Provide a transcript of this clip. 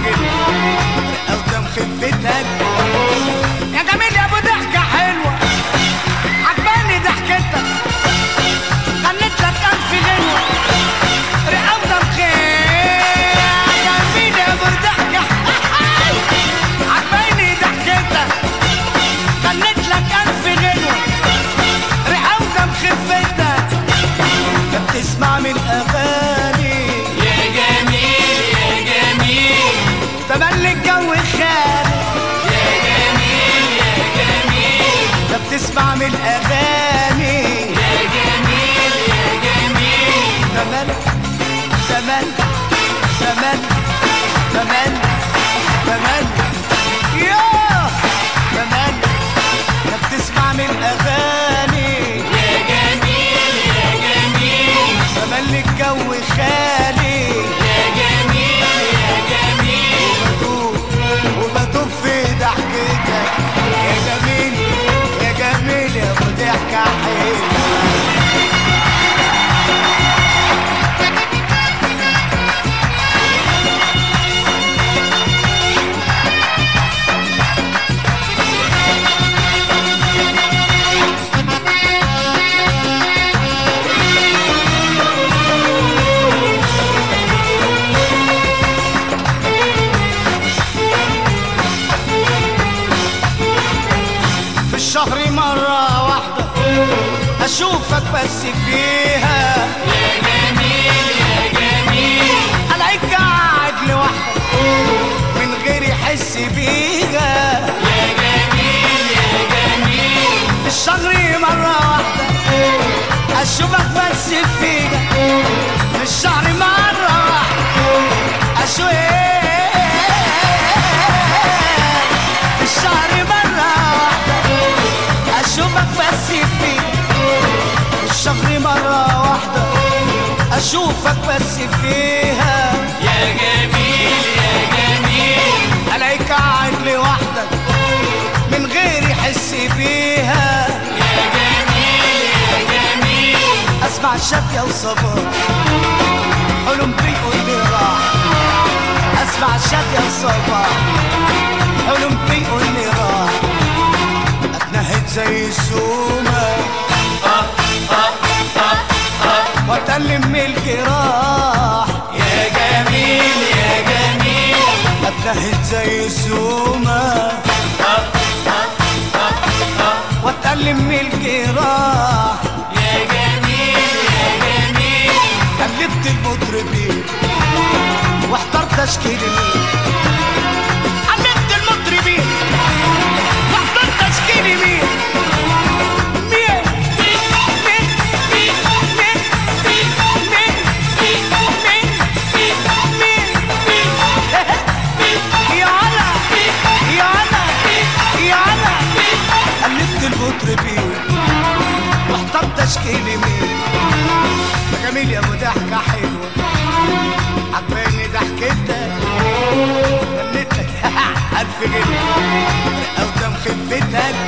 جنيه رقة قدام خفتك يا جميل يا ابو ضحكة حلوة عجباني ضحكتك غنيت لك ألف غنوة رقة قدام خير يا جميل يا ابو ضحكة عجباني ضحكتك غنيت لك ألف غنوة رقة قدام خفتك انت بتسمع من أغاني يا جميل يا جميل تملي الجو خالي يا جميل يا جميل انت بتسمع من اغاني يا جميل يا جميل تمل تمل تمل تمل تمل يوه تمل انت بتسمع من اغاني يا جميل يا جميل تملي الجو خالي يا جميل يا جميل بدوب وبدوب في ضحكتك يا جميل يا جميل يا ابو ضحكه حلوه في الشهر مرة واحدة أشوفك بس فيها يا جميل يا جميل ألاقيك قاعد لوحدك من غير يحس بيها يا جميل يا جميل في الشهر مرة واحدة أشوفك بس فيها في الشهر مرة واحدة أشوفك في الشهر مرة واحدة أشوفك بس فيها في الشهر مرة واحدة أشوفك بس فيها يا جميل يا جميل ألاقيك قاعد لوحدك من غير يحس بيها يا جميل يا جميل اسمع شكيا وصبر حلم بيقول لي راح اسمع شكيا وصبر حلم بيقول لي راح اتنهد زي السومة واتألم من الجراح يا جميل يا جميل اتنهد زي السومة واتألم من الجراح يا جميل يا جميل قلبت المطربين واحترت اشكي مين قلبت المطربين واحترت اشكي مين مين مين مين مين مين مين مين مين مين يا علا يا علا يا علا قلبت المطربين واحترت اشكي مين يا جميل يا ابو ضحكة حلوة عجباني ضحكتك غنيت لك ألف جنيه رقة قدام خفتك